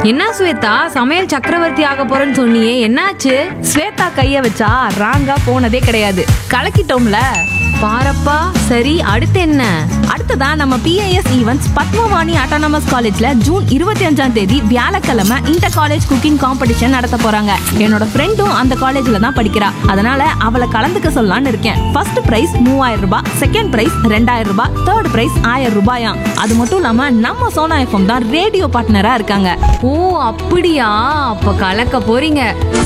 என்ன ஸ்வேதா சமையல் சக்கரவர்த்தி ஆக போறேன்னு சொன்னியே என்னாச்சு ஸ்வேதா கைய வச்சா ராங்கா போனதே கிடையாது கலக்கிட்டோம்ல பாரப்பா சரி அடுத்து என்ன அடுத்ததா நம்ம பிஐஎஸ் ஈவென்ட்ஸ் பத்மவாணி அட்டானமஸ் காலேஜ்ல ஜூன் இருபத்தி அஞ்சாம் தேதி வியாழக்கிழமை இன்டர் காலேஜ் குக்கிங் காம்படிஷன் நடத்த போறாங்க என்னோட ஃப்ரெண்டும் அந்த காலேஜ்ல தான் படிக்கிறா அதனால அவளை கலந்துக்க சொல்லலாம்னு இருக்கேன் ஃபர்ஸ்ட் பிரைஸ் மூவாயிரம் ரூபாய் செகண்ட் பிரைஸ் ரெண்டாயிரம் ரூபாய் தேர்ட் பிரைஸ் ஆயிரம் ரூபாயாம் அது மட்டும் இல்லாம நம்ம சோனா எஃப்எம் தான் ரேடியோ பார்ட்னரா இருக்காங்க ஓ அப்படியா அப்ப கலக்க போறீங்க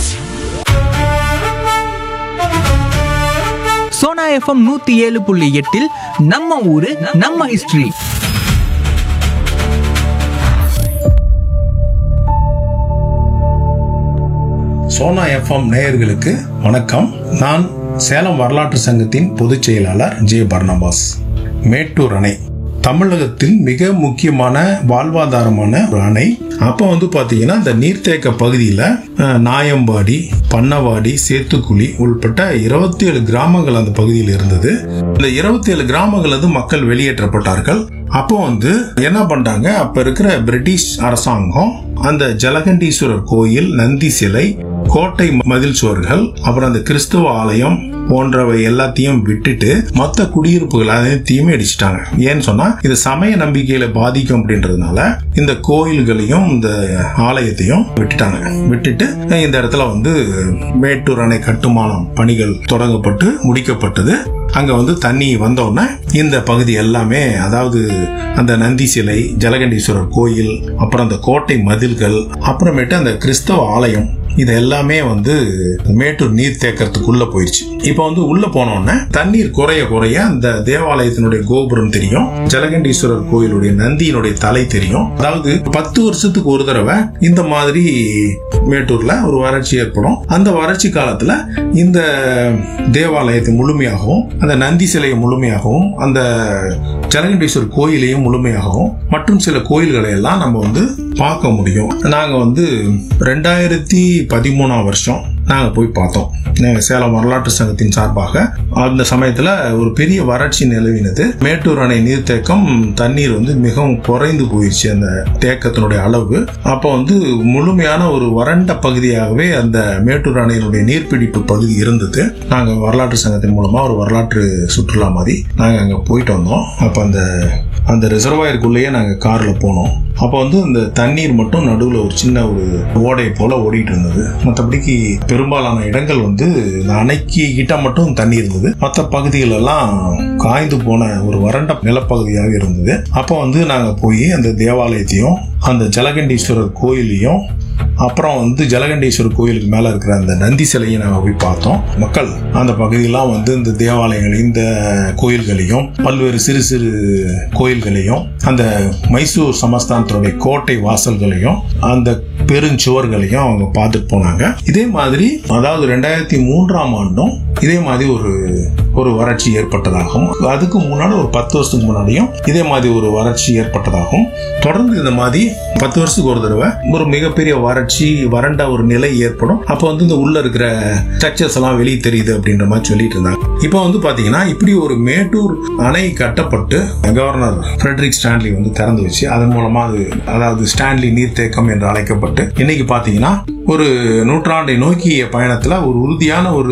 சோனா எஃப்எம் நூத்தி ஏழு புள்ளி எட்டில் நம்ம ஊரு நம்ம ஹிஸ்டரி சோனா எஃப்எம் நேயர்களுக்கு வணக்கம் நான் சேலம் வரலாற்று சங்கத்தின் பொதுச் செயலாளர் ஜே பர்னபாஸ் மேட்டூர் அணை தமிழகத்தில் மிக முக்கியமான வாழ்வாதாரமான ஒரு அணை அப்போ வந்து பார்த்தீங்கன்னா இந்த நீர்த்தேக்க பகுதியில் அஹ், நாயம்பாடி பண்ணவாடி சேத்துக்குழி உள்பட்ட இருபத்தி ஏழு கிராமங்கள் அந்த பகுதியில் இருந்தது இந்த இருபத்தி ஏழு கிராமங்கள் வந்து மக்கள் வெளியேற்றப்பட்டார்கள் அப்போ வந்து என்ன பண்றாங்க அப்ப இருக்கிற பிரிட்டிஷ் அரசாங்கம் அந்த ஜலகண்டீஸ்வரர் கோயில் நந்தி சிலை கோட்டை மதில் சுவர்கள் அப்புறம் அந்த கிறிஸ்துவ ஆலயம் போன்றவை எல்லாத்தையும் விட்டுட்டு மொத்த குடியிருப்புகள் அனைத்தையுமே அடிச்சிட்டாங்க ஏன்னு சொன்னா இது சமய நம்பிக்கையில பாதிக்கும் அப்படின்றதுனால இந்த கோயில்களையும் இந்த ஆலயத்தையும் விட்டுட்டாங்க விட்டுட்டு இந்த இடத்துல வந்து மேட்டூர் அணை கட்டுமானம் பணிகள் தொடங்கப்பட்டு முடிக்கப்பட்டது அங்க வந்து தண்ணி வந்தோடனே இந்த பகுதி எல்லாமே அதாவது அந்த நந்தி சிலை ஜலகண்டீஸ்வரர் கோயில் அப்புறம் அந்த கோட்டை மதில்கள் அப்புறமேட்டு அந்த கிறிஸ்தவ ஆலயம் இது எல்லாமே வந்து மேட்டூர் நீர் தேக்கறதுக்குள்ள போயிடுச்சு இப்போ வந்து உள்ள போனோடனே தண்ணீர் குறைய குறைய அந்த தேவாலயத்தினுடைய கோபுரம் தெரியும் ஜலகண்டீஸ்வரர் கோயிலுடைய நந்தியினுடைய தலை தெரியும் அதாவது பத்து வருஷத்துக்கு ஒரு தடவை இந்த மாதிரி மேட்டூர்ல ஒரு வறட்சி ஏற்படும் அந்த வறட்சி காலத்துல இந்த தேவாலயத்தை முழுமையாகவும் அந்த நந்தி சிலையை முழுமையாகவும் அந்த ஜலகண்டீஸ்வரர் கோயிலையும் முழுமையாகவும் மற்றும் சில கோயில்களை எல்லாம் நம்ம வந்து பார்க்க முடியும் நாங்க வந்து ரெண்டாயிரத்தி பதிமூணாம் வருஷம் நாங்க போய் பார்த்தோம் நாங்க சேலம் வரலாற்று சங்கத்தின் சார்பாக அந்த சமயத்துல ஒரு பெரிய வறட்சி நிலவினது மேட்டூர் அணை நீர்த்தேக்கம் தண்ணீர் வந்து மிகவும் குறைந்து போயிடுச்சு அந்த தேக்கத்தினுடைய அளவு அப்போ வந்து முழுமையான ஒரு வறண்ட பகுதியாகவே அந்த மேட்டூர் அணையினுடைய நீர்பிடிப்பு பகுதி இருந்தது நாங்க வரலாற்று சங்கத்தின் மூலமா ஒரு வரலாற்று சுற்றுலா மாதிரி நாங்க அங்க போயிட்டு வந்தோம் அப்ப அந்த அந்த ரிசர்வாயருக்குள்ளேயே நாங்க கார்ல போனோம் அப்போ வந்து இந்த தண்ணீர் மட்டும் நடுவில் ஒரு சின்ன ஒரு ஓடை போல ஓடிட்டு இருந்தது மற்றபடிக்கு பெரும்பாலான இடங்கள் வந்து இந்த அணைக்கு கிட்ட மட்டும் தண்ணி இருந்தது மற்ற பகுதிகள் எல்லாம் காய்ந்து போன ஒரு வறண்ட நிலப்பகுதியாக இருந்தது அப்போ வந்து நாங்க போய் அந்த தேவாலயத்தையும் அந்த ஜலகண்டீஸ்வரர் கோயிலையும் அப்புறம் வந்து ஜலகண்டீஸ்வரர் கோயிலுக்கு மேல இருக்கிற அந்த நந்தி சிலையை நாங்க போய் பார்த்தோம் மக்கள் அந்த பகுதியெல்லாம் வந்து இந்த தேவாலயங்களையும் இந்த கோயில்களையும் பல்வேறு சிறு சிறு கோயில்களையும் அந்த மைசூர் சமஸ்தானத்தினுடைய கோட்டை வாசல்களையும் அந்த பெருஞ்சுவர்களையும் அவங்க பார்த்துட்டு போனாங்க இதே மாதிரி அதாவது ரெண்டாயிரத்தி மூன்றாம் ஆண்டும் இதே மாதிரி ஒரு ஒரு வறட்சி ஏற்பட்டதாகவும் அதுக்கு முன்னாடி ஒரு பத்து வருஷத்துக்கு முன்னாடியும் இதே மாதிரி ஒரு வறட்சி ஏற்பட்டதாகவும் தொடர்ந்து இந்த மாதிரி பத்து வருஷத்துக்கு ஒரு தடவை ஒரு மிகப்பெரிய வறட்சி வறண்ட ஒரு நிலை ஏற்படும் அப்போ வந்து இந்த உள்ள இருக்கிற ஸ்ட்ரக்சர்ஸ் எல்லாம் வெளியே தெரியுது அப்படின்ற மாதிரி சொல்லிட்டு இருந்தாங்க இப்போ வந்து பாத்தீங்கன்னா இப்படி ஒரு மேட்டூர் அணை கட்டப்பட்டு கவர்னர் ஃப்ரெட்ரிக் ஸ்டான்லி வந்து திறந்து வச்சு அதன் மூலமா அது அதாவது ஸ்டான்லி நீர்த்தேக்கம் என்று அழைக்கப்பட்டு இன்னைக்கு பாத்தீங்கன்னா ஒரு நூற்றாண்டை நோக்கிய பயணத்துல ஒரு உறுதியான ஒரு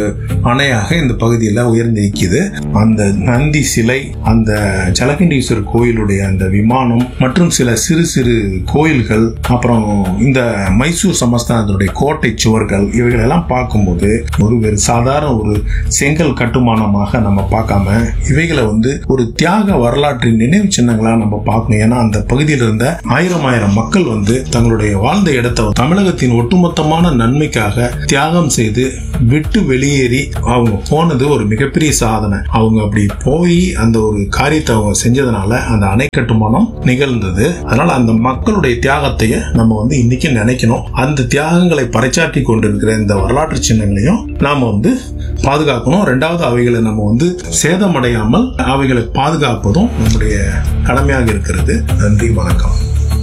அணையாக இந்த பகுதியில் உயர்ந்து நிற்கிது அந்த நந்தி சிலை அந்த ஜலகண்டீஸ்வரர் கோயிலுடைய அந்த விமானம் மற்றும் சில சிறு சிறு கோயில்கள் அப்புறம் இந்த மைசூர் சமஸ்தானத்தினுடைய கோட்டை சுவர்கள் இவைகள் எல்லாம் பார்க்கும்போது ஒரு வெறு சாதாரண ஒரு செங்கல் கட்டுமானமாக நம்ம பார்க்காம இவைகளை வந்து ஒரு தியாக வரலாற்றின் நினைவு சின்னங்களா நம்ம பார்க்கணும் ஏன்னா அந்த பகுதியில் இருந்த ஆயிரம் ஆயிரம் மக்கள் வந்து தங்களுடைய வாழ்ந்த இடத்தை தமிழகத்தின் ஒட்டுமொத்தமான நன்மைக்காக தியாகம் செய்து விட்டு வெளியேறி அவங்க போனது ஒரு மிகப்பெரிய சாதனை அவங்க அப்படி போய் அந்த ஒரு காரியத்தை அவங்க செஞ்சதுனால அந்த அணை கட்டுமானம் நிகழ்ந்தது அதனால அந்த மக்களுடைய தியாகத்தையே நம்ம வந்து இன்னைக்கு நினைக்கணும் அந்த தியாகங்களை பறைச்சாற்றி கொண்டிருக்கிற இந்த வரலாற்று சின்னங்களையும் நாம வந்து பாதுகாக்கணும் ரெண்டாவது அவைகளை நம்ம வந்து சேதமடையாமல் அவைகளை பாதுகாப்பதும் நம்முடைய கடமையாக இருக்கிறது நன்றி வணக்கம்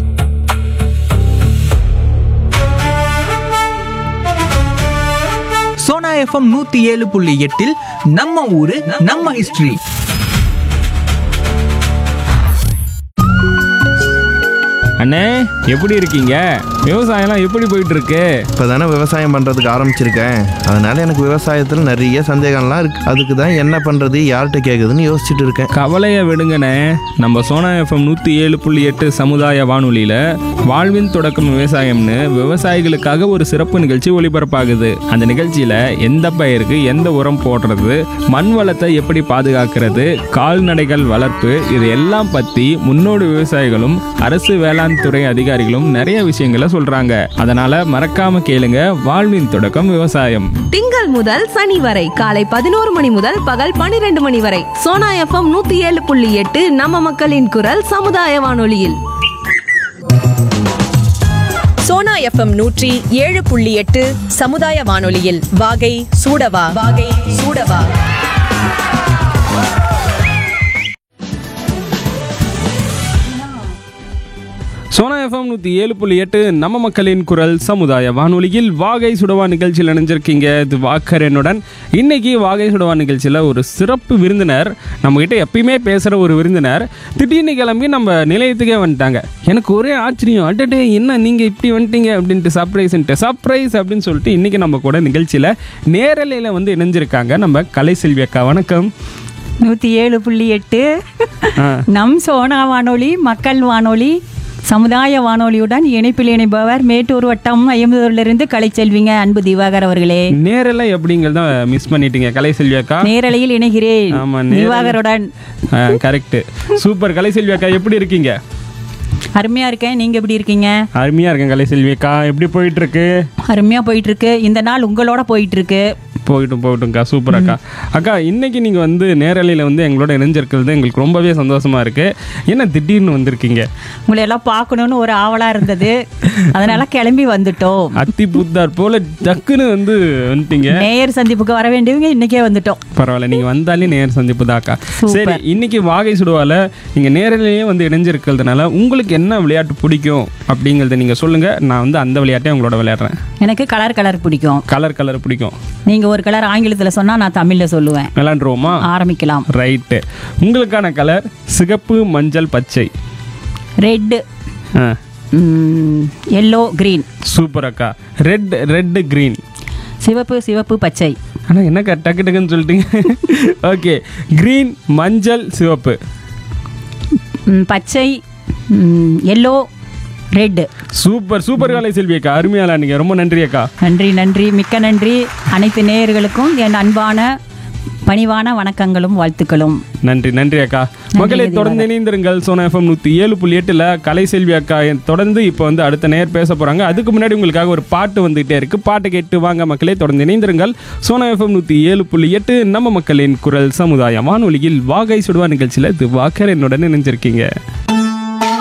சோனா எஃப்எம் நூத்தி ஏழு புள்ளி எட்டில் நம்ம ஊரு நம்ம ஹிஸ்டரி அண்ணே எப்படி இருக்கீங்க விவசாயம்லாம் எப்படி போயிட்டு இருக்கு இப்போ தானே விவசாயம் பண்ணுறதுக்கு ஆரம்பிச்சிருக்கேன் அதனால் எனக்கு விவசாயத்தில் நிறைய சந்தேகம்லாம் இருக்குது அதுக்கு தான் என்ன பண்ணுறது யார்கிட்ட கேட்குதுன்னு யோசிச்சுட்டு இருக்கேன் கவலையை விடுங்கண்ணே நம்ம சோனா எஃப்எம் நூற்றி ஏழு புள்ளி எட்டு சமுதாய வானொலியில் வாழ்வின் தொடக்கம் விவசாயம்னு விவசாயிகளுக்காக ஒரு சிறப்பு நிகழ்ச்சி ஒளிபரப்பாகுது அந்த நிகழ்ச்சியில் எந்த பயிருக்கு எந்த உரம் போடுறது மண் வளத்தை எப்படி பாதுகாக்கிறது கால்நடைகள் வளர்ப்பு இது எல்லாம் பற்றி முன்னோடி விவசாயிகளும் அரசு வேளாண் துறை அதிகாரிகளும் நிறைய விஷயங்களை சொல்கிறாங்க அதனால் மறக்காம கேளுங்க வாழ்வின் தொடக்கம் விவசாயம் திங்கள் முதல் சனி வரை காலை பதினோரு மணி முதல் பகல் பனிரெண்டு மணி வரை சோனா எஃப்எம் நூத்தி ஏழு புள்ளி எட்டு நம்ம மக்களின் குரல் சமுதாய வானொலியில் சோனா எஃப்எம் நூற்றி ஏழு புள்ளி எட்டு சமுதாய வானொலியில் வாகை சூடவா வாகை சூடவா சோனா எஃப்எம் நூற்றி ஏழு புள்ளி எட்டு நம்ம மக்களின் குரல் சமுதாய வானொலியில் வாகை சுடவா நிகழ்ச்சியில் இணைஞ்சிருக்கீங்க இது வாக்கர் என்னுடன் இன்னைக்கு வாகை சுடவா நிகழ்ச்சியில் ஒரு சிறப்பு விருந்தினர் நம்மகிட்ட எப்பயுமே பேசுகிற ஒரு விருந்தினர் திடீர்னு கிளம்பி நம்ம நிலையத்துக்கே வந்துட்டாங்க எனக்கு ஒரே ஆச்சரியம் அட்டடே என்ன நீங்கள் இப்படி வந்துட்டீங்க அப்படின்ட்டு சர்ப்ரைஸ்ன்ட்டு சர்ப்ரைஸ் அப்படின்னு சொல்லிட்டு இன்றைக்கி நம்ம கூட நிகழ்ச்சியில் நேரலையில் வந்து இணைஞ்சிருக்காங்க நம்ம கலை செல்வி அக்கா வணக்கம் நூற்றி ஏழு புள்ளி எட்டு ஆ. நம் சோனா வானொலி மக்கள் வானொலி சமுதாய வானொலியுடன் இணைப்பில் இணைப்பவர் மேட்டூர் வட்டம் ஐம்பதூரிலிருந்து கலைச்செல்விங்க அன்பு திவாகர் அவர்களே நேரலை எப்படிங்கிறத மிஸ் பண்ணிட்டீங்க கலை செல்வி அக்கா நேரலையில் இணைகிறேன் ஆமா, நேரலை. திவாகருடன் கரெக்ட் சூப்பர் கலைசெல்வி அக்கா எப்படி இருக்கீங்க அருமையா இருக்கேன் நீங்க எப்படி இருக்கீங்க அருமையா இருக்கேன் கலைசெல்வி அக்கா எப்படி போயிட்டு இருக்கு அருமையா போயிட்டு இருக்கு இந்த நாள் உங்களோட போயிட்டு இருக்கு போயிட்டும் போகட்டும்க்கா சூப்பர் அக்கா அக்கா இன்னைக்கு நீங்க வந்து நேரலையில் வந்து எங்களோட இணைஞ்சிருக்கிறது எங்களுக்கு ரொம்பவே சந்தோஷமா இருக்கு என்ன திடீர்னு வந்திருக்கீங்க உங்களை எல்லாம் பார்க்கணும்னு ஒரு ஆவலா இருந்தது அதனால கிளம்பி வந்துட்டோம் அத்தி பூத்தார் போல டக்குன்னு வந்து வந்துட்டீங்க நேயர் சந்திப்புக்கு வர வேண்டியவங்க இன்னைக்கே வந்துட்டோம் பரவாயில்ல நீங்க வந்தாலே நேர் சந்திப்பு தாக்கா சூப்பர். சரி இன்னைக்கு வாகை சுடுவால நீங்க நேரலையே வந்து இணைஞ்சிருக்கிறதுனால உங்களுக்கு என்ன விளையாட்டு பிடிக்கும் அப்படிங்கறத நீங்க சொல்லுங்க நான் வந்து அந்த விளையாட்டை உங்களோட விளையாடுறேன் எனக்கு கலர் கலர் பிடிக்கும் கலர் கலர் பிடிக்கும் நீங்க ஒரு கலர் ஆங்கிலத்துல சொன்னா நான் தமிழ்ல சொல்லுவேன் விளையாண்டுருவோமா ஆரம்பிக்கலாம் ரைட்டு உங்களுக்கான கலர் சிகப்பு மஞ்சள் பச்சை red ah yellow green super அக்கா ரெட் ரெட் கிரீன் சிவப்பு சிவப்பு பச்சை ஆனால் என்னக்கா டக்கு டக்குன்னு சொல்லிட்டீங்க ஓகே கிரீன் மஞ்சள் சிவப்பு ம், பச்சை எல்லோ ரெட் சூப்பர் சூப்பர் காலை செல்வி அக்கா அருமையாலா நீங்கள் ரொம்ப நன்றி அக்கா நன்றி நன்றி மிக்க நன்றி அனைத்து நேயர்களுக்கும் என் அன்பான பணிவான வணக்கங்களும் வாழ்த்துக்களும் நன்றி நன்றி அக்கா மக்களை தொடர்ந்து இணைந்திருங்கள் சோனா எஃப்எம் நூற்றி ஏழு புள்ளி எட்டில் கலை செல்வி அக்கா என் தொடர்ந்து இப்போ வந்து அடுத்த நேர் பேச போகிறாங்க அதுக்கு முன்னாடி உங்களுக்காக ஒரு பாட்டு வந்துகிட்டே இருக்கு பாட்டு கேட்டு வாங்க மக்களே தொடர்ந்து இணைந்திருங்கள் சோனா எஃப்எம் நூற்றி ஏழு புள்ளி எட்டு நம்ம மக்களின் குரல் சமுதாய வானொலியில் வாகை சுடுவா நிகழ்ச்சியில் இது வாக்கர் என்னுடன் இணைஞ்சிருக்கீங்க